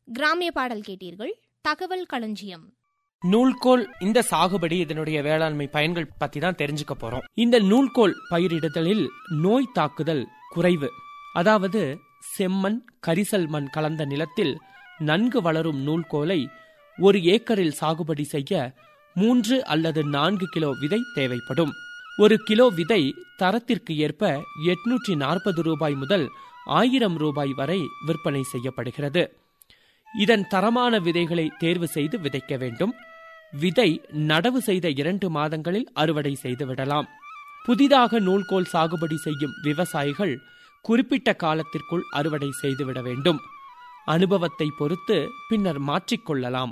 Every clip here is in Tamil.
கிராமிய பாடல் கேட்டீர்கள் தகவல் களஞ்சியம் நூல்கோல் இந்த சாகுபடி இதனுடைய வேளாண்மை பயன்கள் பத்தி தான் தெரிஞ்சுக்க போறோம் இந்த நூல்கோல் பயிரிடுதலில் நோய் தாக்குதல் குறைவு அதாவது செம்மண் கரிசல் மண் கலந்த நிலத்தில் நன்கு வளரும் நூல்கோலை ஒரு ஏக்கரில் சாகுபடி செய்ய மூன்று அல்லது நான்கு கிலோ விதை தேவைப்படும் ஒரு கிலோ விதை தரத்திற்கு ஏற்ப எட்நூற்றி நாற்பது ரூபாய் முதல் ஆயிரம் ரூபாய் வரை விற்பனை செய்யப்படுகிறது இதன் தரமான விதைகளை தேர்வு செய்து விதைக்க வேண்டும் விதை நடவு செய்த இரண்டு மாதங்களில் அறுவடை செய்து விடலாம் புதிதாக நூல்கோல் சாகுபடி செய்யும் விவசாயிகள் குறிப்பிட்ட காலத்திற்குள் அறுவடை செய்துவிட வேண்டும் அனுபவத்தை பொறுத்து பின்னர் மாற்றிக்கொள்ளலாம்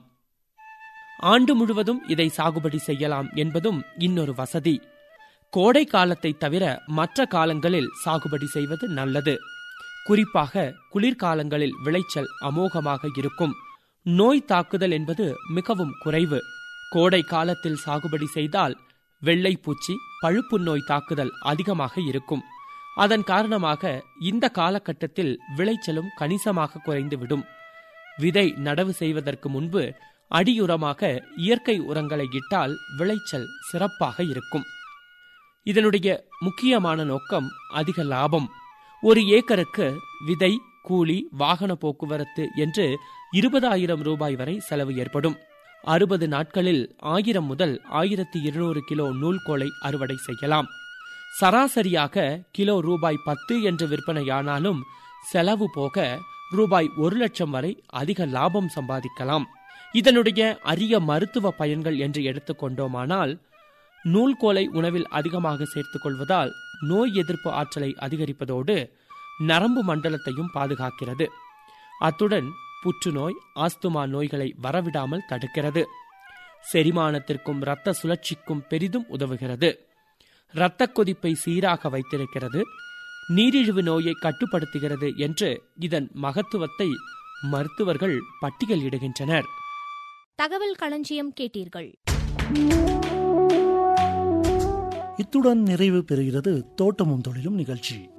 ஆண்டு முழுவதும் இதை சாகுபடி செய்யலாம் என்பதும் இன்னொரு வசதி கோடை காலத்தை தவிர மற்ற காலங்களில் சாகுபடி செய்வது நல்லது குறிப்பாக குளிர்காலங்களில் விளைச்சல் அமோகமாக இருக்கும் நோய் தாக்குதல் என்பது மிகவும் குறைவு கோடை காலத்தில் சாகுபடி செய்தால் வெள்ளைப்பூச்சி பழுப்பு நோய் தாக்குதல் அதிகமாக இருக்கும் அதன் காரணமாக இந்த காலகட்டத்தில் விளைச்சலும் கணிசமாக குறைந்துவிடும் விதை நடவு செய்வதற்கு முன்பு அடியுரமாக இயற்கை உரங்களை இட்டால் விளைச்சல் சிறப்பாக இருக்கும் இதனுடைய முக்கியமான நோக்கம் அதிக லாபம் ஒரு ஏக்கருக்கு விதை கூலி வாகன போக்குவரத்து என்று இருபதாயிரம் ரூபாய் வரை செலவு ஏற்படும் அறுபது நாட்களில் ஆயிரம் முதல் ஆயிரத்தி இருநூறு கிலோ நூல்கோலை அறுவடை செய்யலாம் சராசரியாக கிலோ ரூபாய் பத்து என்று விற்பனையானாலும் செலவு போக ரூபாய் ஒரு லட்சம் வரை அதிக லாபம் சம்பாதிக்கலாம் இதனுடைய அரிய மருத்துவ பயன்கள் என்று எடுத்துக்கொண்டோமானால் நூல்கோலை உணவில் அதிகமாக சேர்த்துக் கொள்வதால் நோய் எதிர்ப்பு ஆற்றலை அதிகரிப்பதோடு நரம்பு மண்டலத்தையும் பாதுகாக்கிறது அத்துடன் புற்றுநோய் ஆஸ்துமா நோய்களை வரவிடாமல் தடுக்கிறது செரிமானத்திற்கும் இரத்த சுழற்சிக்கும் பெரிதும் உதவுகிறது இரத்த கொதிப்பை சீராக வைத்திருக்கிறது நீரிழிவு நோயை கட்டுப்படுத்துகிறது என்று இதன் மகத்துவத்தை மருத்துவர்கள் பட்டியலிடுகின்றனர் தகவல் களஞ்சியம் கேட்டீர்கள் இத்துடன் நிறைவு பெறுகிறது தோட்டமும் தொழிலும் நிகழ்ச்சி